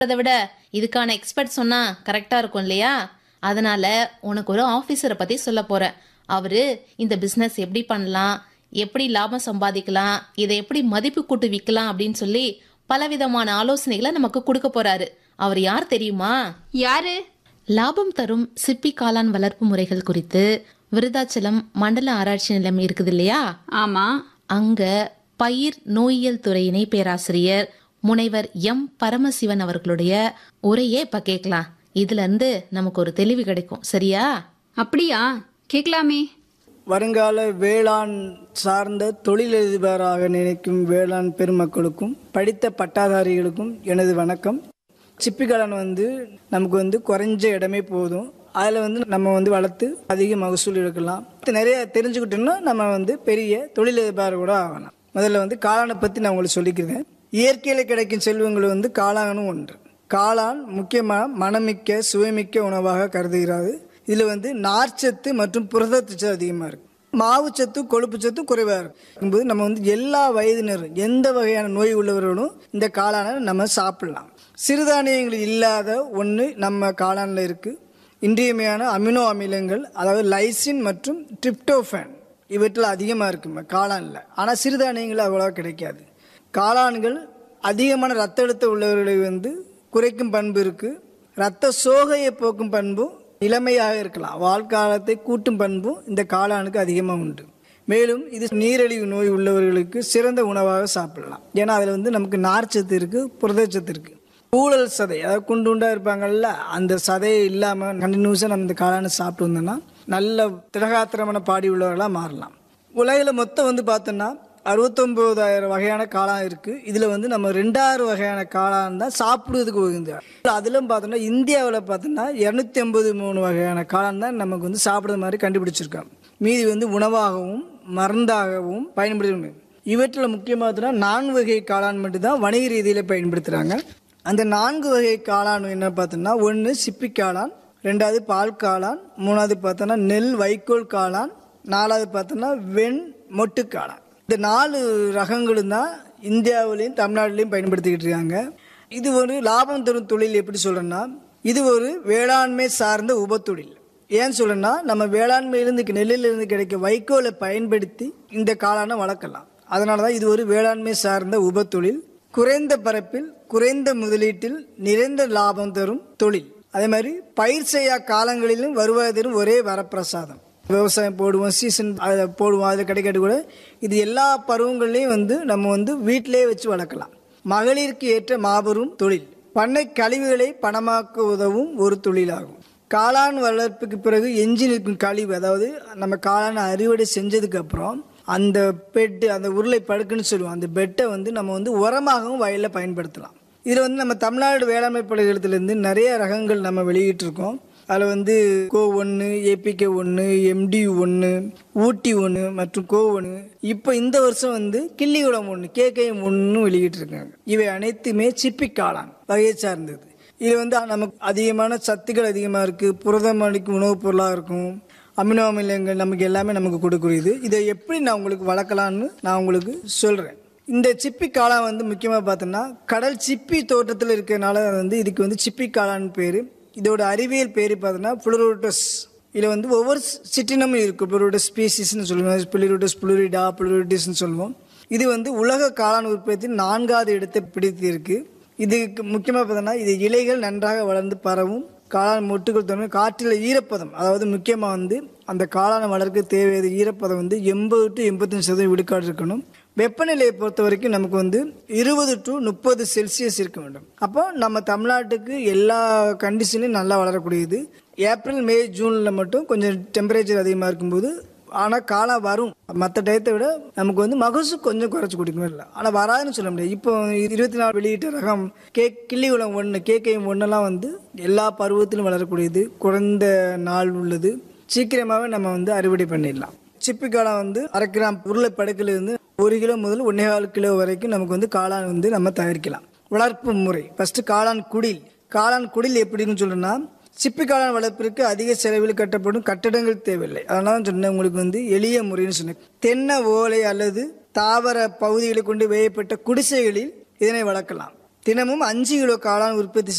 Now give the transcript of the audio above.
அதை விட இதுக்கான எக்ஸ்பர்ட் சொன்னா கரெக்டா இருக்கும் இல்லையா அதனால உனக்கு ஒரு ஆபீசரை பத்தி சொல்ல போறேன் அவரு இந்த பிசினஸ் எப்படி பண்ணலாம் எப்படி லாபம் சம்பாதிக்கலாம் இதை எப்படி மதிப்பு கூட்டு விற்கலாம் அப்படின்னு சொல்லி பலவிதமான ஆலோசனைகளை நமக்கு கொடுக்க போறாரு அவர் யார் தெரியுமா யாரு லாபம் தரும் சிப்பி காளான் வளர்ப்பு முறைகள் குறித்து விருதாச்சலம் மண்டல ஆராய்ச்சி நிலையம் இருக்குது இல்லையா ஆமா அங்க பயிர் நோயியல் துறை இணை பேராசிரியர் முனைவர் எம் பரமசிவன் அவர்களுடைய உரையே இப்ப கேட்கலாம் இதுல இருந்து நமக்கு ஒரு தெளிவு கிடைக்கும் சரியா அப்படியா கேட்கலாமே வருங்கால வேளாண் சார்ந்த தொழிலதிபராக நினைக்கும் வேளாண் பெருமக்களுக்கும் படித்த பட்டாதாரிகளுக்கும் எனது வணக்கம் சிப்பிக்கலன் வந்து நமக்கு வந்து குறைஞ்ச இடமே போதும் அதில் வந்து நம்ம வந்து வளர்த்து அதிக மகசூல் எடுக்கலாம் நிறைய தெரிஞ்சுக்கிட்டோம்னா நம்ம வந்து பெரிய தொழிலதிபர் கூட ஆகலாம் முதல்ல வந்து காளானை பற்றி நான் உங்களுக்கு சொல்லிக்கிறேன் இயற்கையில் கிடைக்கும் செல்வங்கள் வந்து காளானும் ஒன்று காளான் முக்கியமாக மணமிக்க சுவைமிக்க உணவாக கருதுகிறது இதில் வந்து நார்ச்சத்து மற்றும் புரதச்சத்து அதிகமாக இருக்கு மாவுச்சத்து கொழுப்பு சத்தும் குறைவாக இருக்கும்போது நம்ம வந்து எல்லா வயதினரும் எந்த வகையான நோய் உள்ளவர்களும் இந்த காளானை நம்ம சாப்பிடலாம் சிறுதானியங்கள் இல்லாத ஒன்று நம்ம காளானில் இருக்குது இன்றியமையான அமினோ அமிலங்கள் அதாவது லைசின் மற்றும் ட்ரிப்டோஃபேன் இவற்றில் அதிகமாக இருக்குங்க காளானில் ஆனால் சிறுதானியங்கள் அவ்வளோவா கிடைக்காது காளான்கள் அதிகமான ரத்த அழுத்தம் உள்ளவர்களை வந்து குறைக்கும் பண்பு இருக்குது ரத்த சோகையை போக்கும் பண்பும் இளமையாக இருக்கலாம் வாழ்காலத்தை கூட்டும் பண்பும் இந்த காளானுக்கு அதிகமாக உண்டு மேலும் இது நீரிழிவு நோய் உள்ளவர்களுக்கு சிறந்த உணவாக சாப்பிடலாம் ஏன்னா அதில் வந்து நமக்கு நார்ச்சத்து இருக்குது புரதச்சத்து இருக்குது ஊழல் சதை அதாவது குண்டு குண்டா இருப்பாங்கல்ல அந்த சதையை இல்லாமல் கண்டினியூஸாக நம்ம இந்த காளானை சாப்பிட்டு வந்தோம்னா நல்ல திடகாத்திரமான பாடி உள்ளவர்களாக மாறலாம் உலகில் மொத்தம் வந்து பார்த்தோன்னா அறுபத்தொம்போதாயிரம் வகையான காளான் இருக்குது இதில் வந்து நம்ம ரெண்டாயிரம் வகையான காளான் தான் சாப்பிடுவதுக்கு உகந்து அதிலும் பார்த்தோம்னா இந்தியாவில் பார்த்தோம்னா இரநூத்தி ஐம்பது மூணு வகையான காளான் தான் நமக்கு வந்து சாப்பிட்ற மாதிரி கண்டுபிடிச்சிருக்கோம் மீதி வந்து உணவாகவும் மருந்தாகவும் பயன்படுத்த இவற்றில் முக்கியமாக பார்த்தோன்னா நான்கு வகை காளான் மட்டும்தான் வணிக ரீதியில் பயன்படுத்துகிறாங்க அந்த நான்கு வகை காளான் என்ன பார்த்தோம்னா ஒன்று சிப்பி காளான் ரெண்டாவது பால் காளான் மூணாவது பார்த்தோன்னா நெல் வைக்கோல் காளான் நாலாவது பார்த்தோன்னா வெண் மொட்டு காளான் இந்த நாலு ரகங்களும் தான் இந்தியாவிலையும் தமிழ்நாட்டிலையும் பயன்படுத்திக்கிட்டு இருக்காங்க இது ஒரு லாபம் தரும் தொழில் எப்படி சொல்கிறேன்னா இது ஒரு வேளாண்மை சார்ந்த உபத்தொழில் ஏன் சொல்றேன்னா நம்ம வேளாண்மையிலிருந்து நெல்லிலிருந்து கிடைக்க வைக்கோலை பயன்படுத்தி இந்த காளானை வளர்க்கலாம் அதனால தான் இது ஒரு வேளாண்மை சார்ந்த உபத்தொழில் குறைந்த பரப்பில் குறைந்த முதலீட்டில் நிறைந்த லாபம் தரும் தொழில் அதே மாதிரி பயிர் செய்யா காலங்களிலும் வருவாய் தரும் ஒரே வரப்பிரசாதம் விவசாயம் போடுவோம் சீசன் அதை போடுவோம் அதில் கிடைக்காது கூட இது எல்லா பருவங்கள்லையும் வந்து நம்ம வந்து வீட்டிலே வச்சு வளர்க்கலாம் மகளிருக்கு ஏற்ற மாபெரும் தொழில் பண்ணை கழிவுகளை பணமாக்க உதவும் ஒரு தொழிலாகும் காளான் வளர்ப்புக்கு பிறகு எஞ்சி நிற்கும் கழிவு அதாவது நம்ம காளான் அறுவடை செஞ்சதுக்கு அப்புறம் அந்த பெட்டு அந்த உருளை படுக்குன்னு சொல்லுவோம் அந்த பெட்டை வந்து நம்ம வந்து உரமாகவும் வயலில் பயன்படுத்தலாம் இதில் வந்து நம்ம தமிழ்நாடு வேளாண்மை பல்கலைக்கழகத்திலேருந்து நிறைய ரகங்கள் நம்ம வெளியிட்டிருக்கோம் அதில் வந்து கோ ஒன்று ஏபிகே ஒன்று எம்டி ஒன்று ஊட்டி ஒன்று மற்றும் கோ ஒன்று இப்போ இந்த வருஷம் வந்து கிள்ளிகுளம் ஒன்று கேகேஎம் ஒன்று வெளியிட்டிருக்காங்க இவை அனைத்துமே சிப்பி காளான் வகையை சார்ந்தது இது வந்து நமக்கு அதிகமான சத்துக்கள் அதிகமாக இருக்குது புரதம் அளிக்கும் உணவுப் பொருளாக இருக்கும் அமினோ அமிலங்கள் நமக்கு எல்லாமே நமக்கு கொடுக்குறது இதை எப்படி நான் உங்களுக்கு வளர்க்கலான்னு நான் உங்களுக்கு சொல்கிறேன் இந்த சிப்பி காளான் வந்து முக்கியமாக பார்த்தோம்னா கடல் சிப்பி தோட்டத்தில் இருக்கிறனால வந்து இதுக்கு வந்து சிப்பி காளான் பேர் இதோட அறிவியல் பேர் பார்த்தோன்னா புளூரோட்டஸ் இதில் வந்து ஒவ்வொரு சிற்றினமும் இருக்கும் புளூரோட்டஸ் ஸ்பீசிஸ்னு சொல்லுவோம் புளிரோட்டஸ் புளுரிடா புளுரிட்டிஸ்னு சொல்லுவோம் இது வந்து உலக காளான் உற்பத்தி நான்காவது இடத்தை பிடித்து இருக்கு இதுக்கு முக்கியமாக பார்த்தோன்னா இது இலைகள் நன்றாக வளர்ந்து பரவும் காளான் மொட்டுகள் தன்மை காற்றில் ஈரப்பதம் அதாவது முக்கியமாக வந்து அந்த காளான் வளர்க்க தேவையான ஈரப்பதம் வந்து எண்பது டு எண்பத்தஞ்சு சதவீதம் விழுக்காடு இருக்கணும் வெப்பநிலையை பொறுத்த வரைக்கும் நமக்கு வந்து இருபது டு முப்பது செல்சியஸ் இருக்க வேண்டும் அப்போ நம்ம தமிழ்நாட்டுக்கு எல்லா கண்டிஷன்லையும் நல்லா வளரக்கூடியது ஏப்ரல் மே ஜூனில் மட்டும் கொஞ்சம் டெம்பரேச்சர் அதிகமாக இருக்கும்போது ஆனால் காலம் வரும் மற்ற டயத்தை விட நமக்கு வந்து மகசூல் கொஞ்சம் குறைச்சி குடிக்கணும் இல்லை ஆனால் வராதுன்னு சொல்ல முடியாது இப்போ இருபத்தி நாலு வெளியிட்ட ரகம் கே கிள்ளிகுளம் ஒன்று கேக்கையும் ஒன்றெல்லாம் வந்து எல்லா பருவத்திலும் வளரக்கூடியது குறைந்த நாள் உள்ளது சீக்கிரமாகவே நம்ம வந்து அறுவடை பண்ணிடலாம் சிப்பி காளான் வந்து அரை கிராம் உருளை படுக்கிலிருந்து ஒரு கிலோ முதல் ஒன்றே கால் கிலோ வரைக்கும் நமக்கு வந்து காளான் வந்து நம்ம தயாரிக்கலாம் வளர்ப்பு முறை ஃபர்ஸ்ட் காளான் குடில் காளான் குடில் எப்படின்னு சொல்றேன்னா சிப்பி காளான் வளர்ப்பிற்கு அதிக செலவில் கட்டப்படும் கட்டடங்கள் தேவையில்லை அதனால தான் சொன்னேன் உங்களுக்கு வந்து எளிய முறைன்னு சொன்னேன் தென்னை ஓலை அல்லது தாவர பகுதிகளை கொண்டு வேயப்பட்ட குடிசைகளில் இதனை வளர்க்கலாம் தினமும் அஞ்சு கிலோ காளான் உற்பத்தி